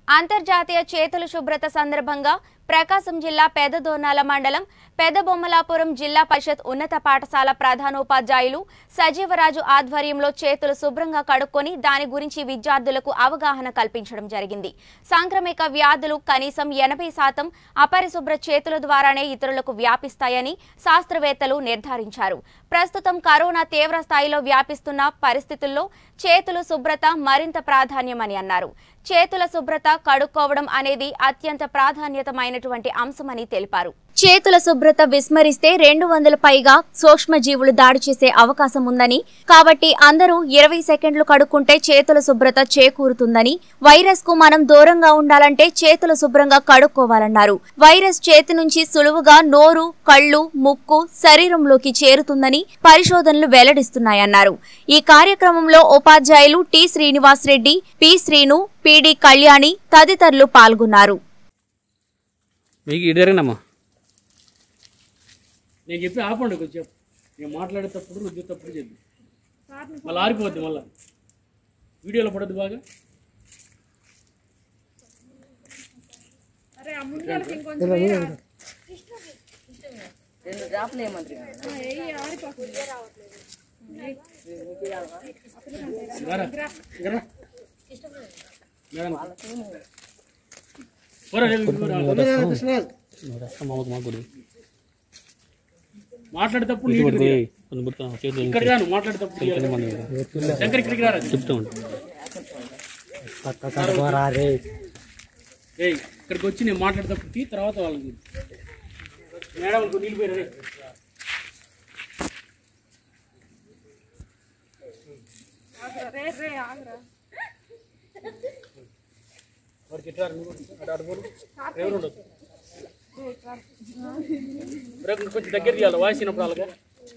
అంతర్జాతీయ చేతుల శుభ్రత సందర్భంగా ప్రకాశం జిల్లా పెదదోర్నాల మండలం పెదబొమ్మలాపురం జిల్లా పరిషత్ ఉన్నత పాఠశాల ప్రధానోపాధ్యాయులు సజీవరాజు ఆధ్వర్యంలో చేతులు శుభ్రంగా కడుక్కొని దాని గురించి విద్యార్థులకు అవగాహన కల్పించడం జరిగింది సాంక్రమిక వ్యాధులు కనీసం ఎనభై శాతం అపరిశుభ్ర చేతుల ద్వారానే ఇతరులకు వ్యాపిస్తాయని శాస్త్రవేత్తలు నిర్ధారించారు ప్రస్తుతం కరోనా తీవ్ర స్థాయిలో వ్యాపిస్తున్న పరిస్థితుల్లో చేతులు శుభ్రత మరింత ప్రాధాన్యమని అన్నారు చేతుల శుభ్రత కడుక్కోవడం అనేది అత్యంత ప్రాధాన్యతమైనటువంటి అంశమని తెలిపారు చేతుల శుభ్రత విస్మరిస్తే రెండు వందల పైగా సూక్ష్మజీవులు దాడి చేసే అవకాశం ఉందని కాబట్టి అందరూ ఇరవై సెకండ్లు కడుక్కుంటే చేతుల శుభ్రత చేకూరుతుందని వైరస్ కు మనం దూరంగా ఉండాలంటే చేతులు శుభ్రంగా కడుక్కోవాలన్నారు వైరస్ చేతి నుంచి సులువుగా నోరు కళ్ళు ముక్కు శరీరంలోకి చేరుతుందని పరిశోధనలు వెల్లడిస్తున్నాయన్నారు ఈ కార్యక్రమంలో ఉపాధ్యాయులు T Srinivas Reddy P Srinu PD Kalyani తదితరులు పాల్గొన్నారు మీకు ఇటు జరిగినమ్మా నేను చెప్పి ఆపండి కొంచెం నేను మాట్లాడేటప్పుడు రుద్దేటప్పుడు చెప్పి మళ్ళీ ఆరిపోద్ది మళ్ళీ వీడియోలో పడద్దు బాగా రారా, ఇక్కడ రా. మేడం. పోరా, రేపు ఇంటికి రా. మాట్లాడేటప్పుడు నీట్గా తీయాలి. ఇక్కడ రాను మాట్లాడేటప్పుడు తీయాలి. శంకర్ ఇక్కడికి రారా ఏయ్ ఇక్కడికి వచ్చి నేను మాట్లాడేటప్పుడు తీ తర్వాత వాళ్ళకి మేడం ఇంకో నీళ్ళు పోయి రే వాడికి ఎట్లా రా నువ్వు? అటు అటు పోరు. ఎవరు ఉండదు రేపు కొంచెం దగ్గర తీయాలి వాయిస్ వినప్పుడు అలాగా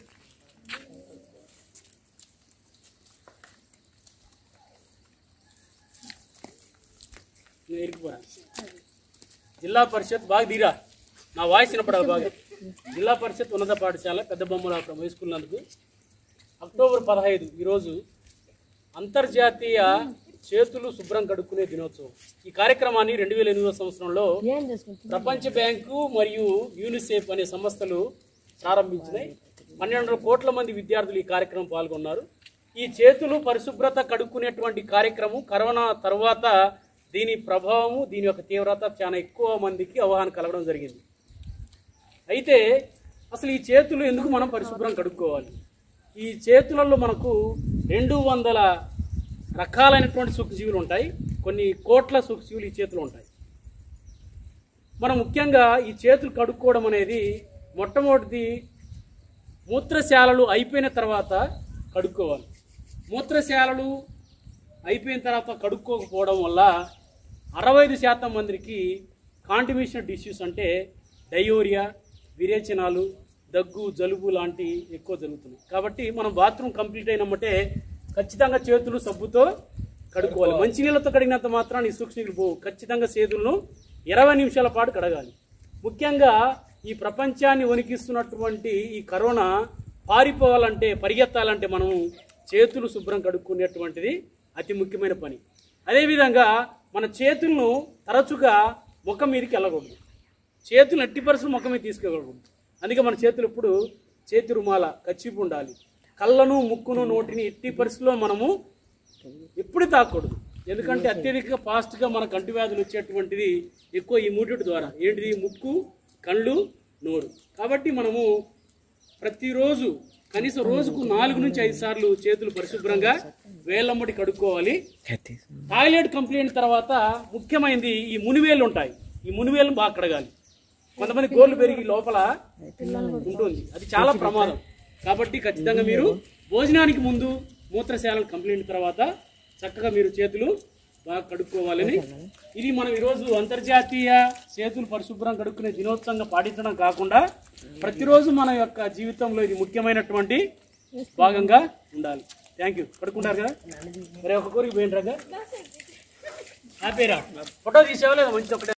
నేను ఇరికిపోరా జిల్లా పరిషత్ బాగా తీరా నా వాయిస్ వినపడాలి బాగా జిల్లా పరిషత్ ఉన్నత పాఠశాల పెద్ద బొమ్మలాపురం హై స్కూల్ నందుకు అక్టోబర్ పదహైదు ఈరోజు అంతర్జాతీయ చేతులు శుభ్రం కడుక్కునే దినోత్సవం ఈ కార్యక్రమాన్ని రెండు వేల ఎనిమిదో సంవత్సరంలో ప్రపంచ బ్యాంకు మరియు యూనిసెఫ్ అనే సంస్థలు ప్రారంభించినాయి పన్నెండు కోట్ల మంది విద్యార్థులు ఈ కార్యక్రమం పాల్గొన్నారు ఈ చేతులు పరిశుభ్రత కడుక్కునేటువంటి కార్యక్రమం కరోనా తర్వాత దీని ప్రభావము దీని యొక్క తీవ్రత చాలా ఎక్కువ మందికి అవగాహన కలగడం జరిగింది అయితే అసలు ఈ చేతులు ఎందుకు మనం పరిశుభ్రం కడుక్కోవాలి ఈ చేతులలో మనకు రెండు వందల రకాలైనటువంటి సూక్ష్మజీవులు ఉంటాయి కొన్ని కోట్ల సూక్ష్మజీవులు ఈ చేతులు ఉంటాయి మనం ముఖ్యంగా ఈ చేతులు కడుక్కోవడం అనేది మొట్టమొదటిది మూత్రశాలలు అయిపోయిన తర్వాత కడుక్కోవాలి మూత్రశాలలు అయిపోయిన తర్వాత కడుక్కోకపోవడం వల్ల అరవై ఐదు శాతం మందికి కాంటిమేషన్ డిష్యూస్ అంటే డయోరియా విరేచనాలు దగ్గు జలుబు లాంటి ఎక్కువ జరుగుతున్నాయి కాబట్టి మనం బాత్రూమ్ కంప్లీట్ అయినమ్మంటే ఖచ్చితంగా చేతులు సబ్బుతో కడుక్కోవాలి మంచినీళ్ళతో కడిగినంత మాత్రాన్ని ఈ సూక్ష్మీలు పోవు ఖచ్చితంగా చేతులను ఇరవై నిమిషాల పాటు కడగాలి ముఖ్యంగా ఈ ప్రపంచాన్ని వణికిస్తున్నటువంటి ఈ కరోనా పారిపోవాలంటే పరిగెత్తాలంటే మనము చేతులు శుభ్రం కడుక్కునేటువంటిది అతి ముఖ్యమైన పని అదేవిధంగా మన చేతులను తరచుగా ముఖం మీదకి వెళ్ళకూడదు చేతులు ఎట్టి పరిస్థితులు ముఖం మీద తీసుకెళ్ళకూడదు అందుకే మన చేతులు ఎప్పుడు చేతి రుమాల కచ్చిపు ఉండాలి కళ్ళను ముక్కును నోటిని ఎట్టి పరిస్థితుల్లో మనము ఎప్పుడు తాకూడదు ఎందుకంటే అత్యధిక ఫాస్ట్గా మన కంటి వ్యాధులు వచ్చేటువంటిది ఎక్కువ ఈ మూడిటి ద్వారా ఏంటిది ముక్కు కళ్ళు నోరు కాబట్టి మనము ప్రతిరోజు కనీసం రోజుకు నాలుగు నుంచి ఐదు సార్లు చేతులు పరిశుభ్రంగా వేళ్ళమ్మటి కడుక్కోవాలి టాయిలెట్ కంప్లైంట్ తర్వాత ముఖ్యమైనది ఈ మునివేళ్ళు ఉంటాయి ఈ మునివేళ్ళను బాగా కడగాలి కొంతమంది గోర్లు పెరిగి లోపల ఉంటుంది అది చాలా ప్రమాదం కాబట్టి ఖచ్చితంగా మీరు భోజనానికి ముందు మూత్రశాలలు కంప్లైంట్ తర్వాత చక్కగా మీరు చేతులు బాగా కడుక్కోవాలని ఇది మనం ఈరోజు అంతర్జాతీయ చేతులు పరిశుభ్రం కడుక్కునే దినోత్సవంగా పాటించడం కాకుండా ప్రతిరోజు మన యొక్క జీవితంలో ఇది ముఖ్యమైనటువంటి భాగంగా ఉండాలి థ్యాంక్ యూ కడుక్కుంటారు కదా మరి ఒక కోరిక పోయినరాగా హ్యాపీరా ఫోటో తీసేవా లేదా మంచిది ఒకటే